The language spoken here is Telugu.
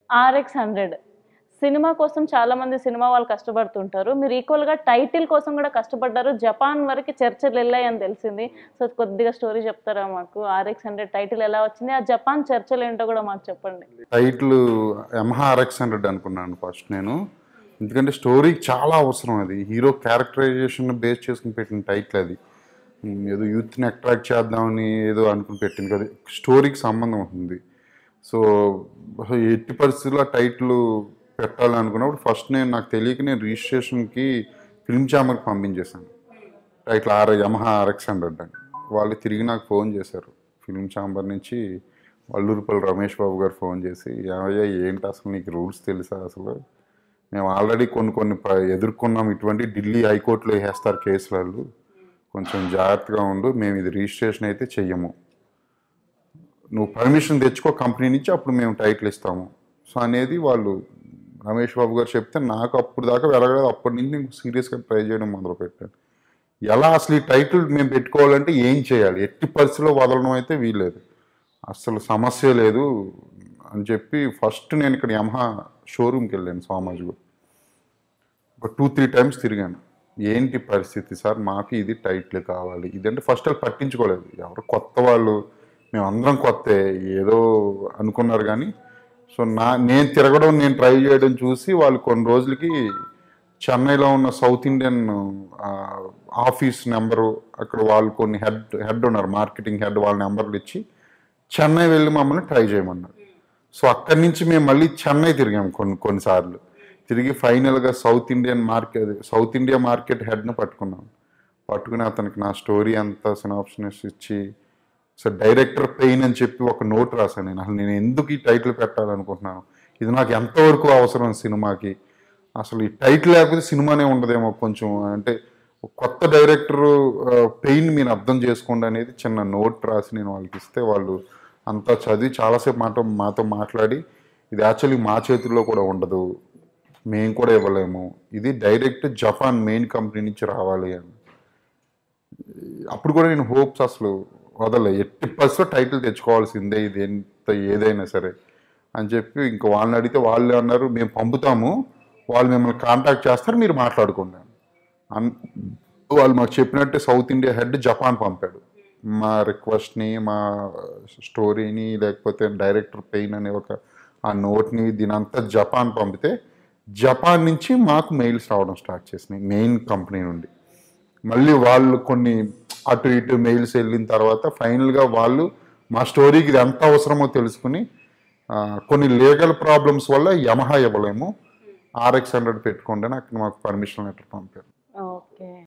ఆర్ఎక్స్ హండ్రెడ్ సినిమా కోసం చాలా మంది సినిమా వాళ్ళు కష్టపడుతుంటారు మీరు ఈక్వల్ గా టైటిల్ కోసం కూడా కష్టపడ్డారు జపాన్ వరకు చర్చలు వెళ్ళాయి అని తెలిసింది సో కొద్దిగా స్టోరీ చెప్తారా మాకు ఆర్ఎక్స్ హండ్రెడ్ టైటిల్ ఎలా వచ్చింది ఆ జపాన్ చర్చలు ఏంటో కూడా మాకు చెప్పండి టైటిల్ యమహా ఆర్ఎక్స్ హండ్రెడ్ అనుకున్నాను ఫస్ట్ నేను ఎందుకంటే స్టోరీకి చాలా అవసరం అది హీరో క్యారెక్టరైజేషన్ బేస్ చేసుకుని పెట్టిన టైటిల్ అది ఉమ్, ఏదో యూత్ని అట్రాక్ట్ చేద్దామని ఏదో అనుకుని పెట్టింది కదా స్టోరీకి సంబంధం ఉంటుంది సో ఎట్టి పరిస్థితుల్లో ఆ టైటిల్ పెట్టాలి అనుకున్నప్పుడు ఫస్ట్ నేను నాకు తెలియక నేను రిజిస్ట్రేషన్కి ఫిల్మ్ ఛాంబర్కి పంపించేశాను టైటిల్ ఆర్ యమహా ఆర్ఎక్స్ హండ్రెడ్ అని వాళ్ళు తిరిగి నాకు ఫోన్ చేశారు ఫిల్మ్ ఛాంబర్ నుంచి వల్లూరుపల్లి రమేష్ బాబు గారు ఫోన్ చేసి ఏమయ్యా ఏంటి అసలు నీకు రూల్స్ తెలుసా అసలు మేము ఆల్రెడీ కొన్ని కొన్ని ప- ఎదుర్కొన్నాం ఇటువంటి ఢిల్లీ హైకోర్టులో వేసేస్తారు కేసులు వాళ్ళు కొంచెం జాగ్రత్తగా ఉండు మేము ఇది రిజిస్ట్రేషన్ అయితే చెయ్యము నువ్వు పర్మిషన్ తెచ్చుకో కంపెనీ నుంచి అప్పుడు మేము టైటిల్ ఇస్తాము సో అనేది వాళ్ళు రమేష్ బాబు గారు చెప్తే నాకు అప్పుడు దాకా వెలగలేదు అప్పటి నుంచి నేను సీరియస్గా ట్రై చేయడం మొదలు పెట్టాను ఎలా అసలు ఈ టైటిల్ మేము పెట్టుకోవాలంటే ఏం చేయాలి ఎట్టి పరిస్థితిలో వదలడం అయితే వీల్లేదు అసలు సమస్య లేదు అని చెప్పి ఫస్ట్ నేను ఇక్కడ యమహా షోరూమ్కి వెళ్ళాను సోమాజ్గూడ్ ఒక టూ త్రీ టైమ్స్ తిరిగాను ఏంటి పరిస్థితి సార్ మాకు ఇది టైటిల్ కావాలి ఇదంటే ఫస్ట్ వాళ్ళు పట్టించుకోలేదు ఎవరు కొత్త వాళ్ళు మేము అందరం కొత్తే ఏదో అనుకున్నారు కానీ సో నా నేను తిరగడం నేను ట్రై చేయడం చూసి వాళ్ళు కొన్ని రోజులకి చెన్నైలో ఉన్న సౌత్ ఇండియన్ ఆ, ఆఫీస్ నెంబరు అక్కడ వాళ్ళు కొన్ని హెడ్ హెడ్ ఉన్నారు మార్కెటింగ్ హెడ్ వాళ్ళ నెంబర్లు ఇచ్చి చెన్నై వెళ్ళి మమ్మల్ని ట్రై చేయమన్నారు సో అక్కడి నుంచి మేము మళ్ళీ చెన్నై తిరిగాము కొన్ని కొన్నిసార్లు తిరిగి ఫైనల్గా south Indian market south India market హెడ్ని పట్టుకున్నాం పట్టుకుని అతనికి నా స్టోరీ అంతా సినాప్షన్స్ ఇచ్చి సో డైరెక్టర్ పెయిన్ అని చెప్పి ఒక నోట్ రాశాను నేను అసలు నేను ఎందుకు ఈ టైటిల్ పెట్టాలనుకుంటున్నాను ఇది నాకు ఎంతవరకు అవసరం సినిమాకి అసలు ఈ టైటిల్ లేకపోతే సినిమానే ఉండదేమో కొంచెం అంటే ఒక కొత్త డైరెక్టర్ పెయిన్ మీరు అర్థం చేసుకోండి అనేది చిన్న నోట్ రాసి నేను వాళ్ళకి ఇస్తే వాళ్ళు అంతా చదివి చాలాసేపు మాతో మాతో మాట్లాడి ఇది యాక్చువల్లీ మా చేతుల్లో కూడా ఉండదు మేము కూడా ఇవ్వలేము ఇది డైరెక్ట్ జపాన్ మెయిన్ కంపెనీ నుంచి రావాలి అని అప్పుడు కూడా నేను హోప్స్ అసలు వదలే ఎట్టి పరిస్థితిలో టైటిల్ తెచ్చుకోవాల్సిందే ఇది ఎంత ఏదైనా సరే అని చెప్పి ఇంకా వాళ్ళని అడిగితే వాళ్ళు అన్నారు మేము పంపుతాము వాళ్ళు మిమ్మల్ని కాంటాక్ట్ చేస్తారు మీరు మాట్లాడుకోండి అన్ వాళ్ళు మాకు చెప్పినట్టే సౌత్ ఇండియా హెడ్ జపాన్ పంపాడు మా రిక్వెస్ట్ని మా స్టోరీని లేకపోతే డైరెక్టర్ పెయిన్ అనే ఒక ఆ నోట్ని దీని అంతా జపాన్ పంపితే జపాన్ నుంచి మాకు మెయిల్స్ రావడం స్టార్ట్ చేసినాయి మెయిన్ కంపెనీ నుండి మళ్ళీ వాళ్ళు కొన్ని అటు ఇటు మెయిల్స్ వెళ్ళిన తర్వాత ఫైనల్గా వాళ్ళు మా స్టోరీకి ఇది ఎంత అవసరమో తెలుసుకుని ఆ, కొన్ని లీగల్ ప్రాబ్లమ్స్ వల్ల యమహా ఇవ్వలేము ఆర్ఎక్స్ హండ్రెడ్ పెట్టుకోండి అని అక్కడ మాకు పర్మిషన్ లెటర్ పంపారు